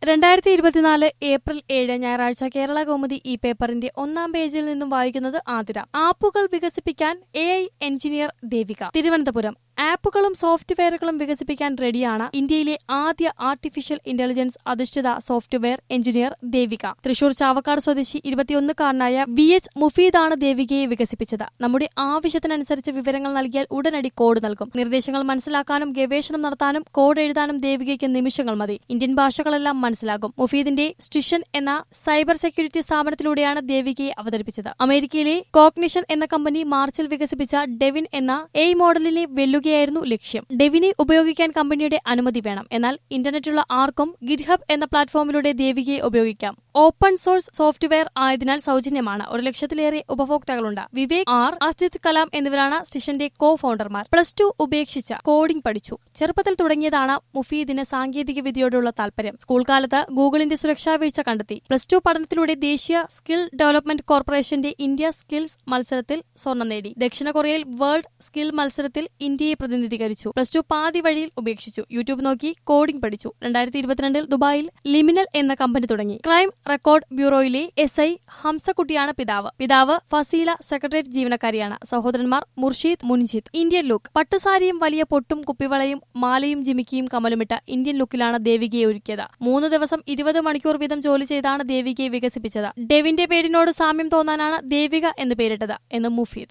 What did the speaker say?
രണ്ടായിരത്തി ഇരുപത്തിനാല് ഏപ്രിൽ ഏഴ് ഞായറാഴ്ച കേരള കൗമുദി ഈ പേപ്പറിന്റെ ഒന്നാം പേജിൽ നിന്നും വായിക്കുന്നത് ആതിര ആപ്പുകൾ വികസിപ്പിക്കാൻ A I engineer Devika Thiruvananthapuram ആപ്പുകളും സോഫ്റ്റ്വെയറുകളും വികസിപ്പിക്കാൻ റെഡിയാണ് ഇന്ത്യയിലെ ആദ്യ ആർട്ടിഫിഷ്യൽ ഇന്റലിജൻസ് അധിഷ്ഠിത സോഫ്റ്റ്വെയർ എഞ്ചിനീയർ ദേവിക തൃശൂർ ചാവക്കാട് സ്വദേശി ഇരുപത്തിയൊന്നുകാരനായ വി എച്ച് മുഫീദാണ് ദേവികയെ വികസിപ്പിച്ചത് നമ്മുടെ ആവശ്യത്തിനനുസരിച്ച് വിവരങ്ങൾ നൽകിയാൽ ഉടനടി കോഡ് നൽകും നിർദ്ദേശങ്ങൾ മനസ്സിലാക്കാനും ഗവേഷണം നടത്താനും കോഡ് എഴുതാനും ദേവികയ്ക്ക് നിമിഷങ്ങൾ മതി ഇന്ത്യൻ ഭാഷകളെല്ലാം മനസ്സിലാകും മുഫീദിന്റെ സ്റ്റിഷൻ എന്ന സൈബർ സെക്യൂരിറ്റി സ്ഥാപനത്തിലൂടെയാണ് ദേവികയെ അവതരിപ്പിച്ചത് അമേരിക്കയിലെ കോഗ്നിഷൻ എന്ന കമ്പനി മാർച്ചിൽ വികസിപ്പിച്ച ഡെവിൻ എന്ന എ മോഡലിനെ വെല്ലുകയായിരുന്നു ലക്ഷ്യം ഡെവിനെ ഉപയോഗിക്കാൻ കമ്പനിയുടെ അനുമതി വേണം എന്നാൽ ഇന്റർനെറ്റുള്ള ആർക്കും ഗിറ്റ്ഹബ് എന്ന പ്ലാറ്റ്ഫോമിലൂടെ ദേവികയെ ഉപയോഗിക്കാം ഓപ്പൺ സോഴ്സ് സോഫ്റ്റ്വെയർ ആയതിനാൽ സൗജന്യമാണ് ഒരു ലക്ഷത്തിലേറെ ഉപഭോക്താക്കളുണ്ട് വിവേക് ആർ അസിത് കലാം എന്നിവരാണ് സ്റ്റിഷന്റെ കോ ഫൗണ്ടർമാർ പ്ലസ് ടു ഉപേക്ഷിച്ച് കോഡിംഗ് പഠിച്ചു ചെറുപ്പത്തിൽ തുടങ്ങിയതാണ് മുഫീദിന് സാങ്കേതിക വിദ്യയോടുള്ള താല്പര്യം സ്കൂൾ കാലത്ത് ഗൂഗിളിന്റെ സുരക്ഷാ വീഴ്ച കണ്ടെത്തി പ്ലസ് ടു പഠനത്തിലൂടെ ദേശീയ സ്കിൽ ഡെവലപ്മെന്റ് കോർപ്പറേഷന്റെ ഇന്ത്യ സ്കിൽസ് മത്സരത്തിൽ സ്വർണം നേടി ദക്ഷിണ കൊറിയയിൽ വേൾഡ് സ്കിൽ മത്സരത്തിൽ ഇന്ത്യയെ പ്രതിനിധീകരിച്ചു പ്ലസ് ടു പാതി വഴിയിൽ ഉപേക്ഷിച്ചു യൂട്യൂബ് നോക്കി കോഡിംഗ് പഠിച്ചു രണ്ടായിരത്തി ഇരുപത്തിരണ്ടിൽ ദുബായിൽ ലിമിനൽ എന്ന കമ്പനി തുടങ്ങി ക്രൈം റെക്കോർഡ് ബ്യൂറോയിലെ എസ് ഐ ഹംസക്കുട്ടിയാണ് പിതാവ് പിതാവ് ഫസീല സെക്രട്ടേറിയറ്റ് ജീവനക്കാരിയാണ് സഹോദരന്മാർ മുർഷീദ് മുൻജിത്ത് ഇന്ത്യൻ ലുക്ക് പട്ടുസാരിയും വലിയ പൊട്ടും കുപ്പിവളയും മാലയും ജിമിക്കിയും കമലുമിട്ട ഇന്ത്യൻ ലുക്കിലാണ് ദേവികയെ ഒരുക്കിയത് മൂന്ന് ദിവസം ഇരുപത് മണിക്കൂർ വീതം ജോലി ചെയ്താണ് ദേവികയെ വികസിപ്പിച്ചത് ഡെവിന്റെ പേരിനോട് സാമ്യം തോന്നാനാണ് ദേവിക എന്ന് പേരിട്ടത് എന്ന് മുഫീദ്